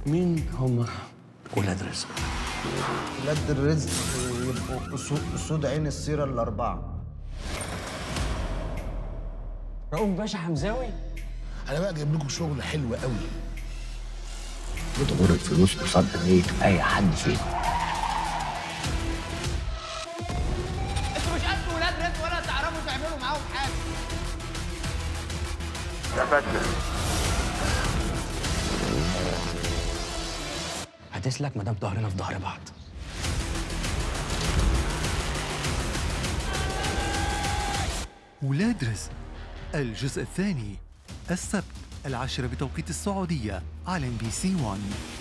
مين هم ولاد رزق ولاد الرزق يبقوا أسود, أسود عين السيرة الأربعة رؤوف باشا حمزاوي انا بقى جايب لكم شغل حلو قوي بتغرق فلوس قصاد نية أي حد فيكم انتوا مش قد ولاد رزق ولا تعرفوا تعملوا معاهم حاجه هتسلك ما دام ظهرنا في ظهر بعض ولاد رزق الجزء الثاني السبت العاشرة بتوقيت السعودية على ام بي سي 1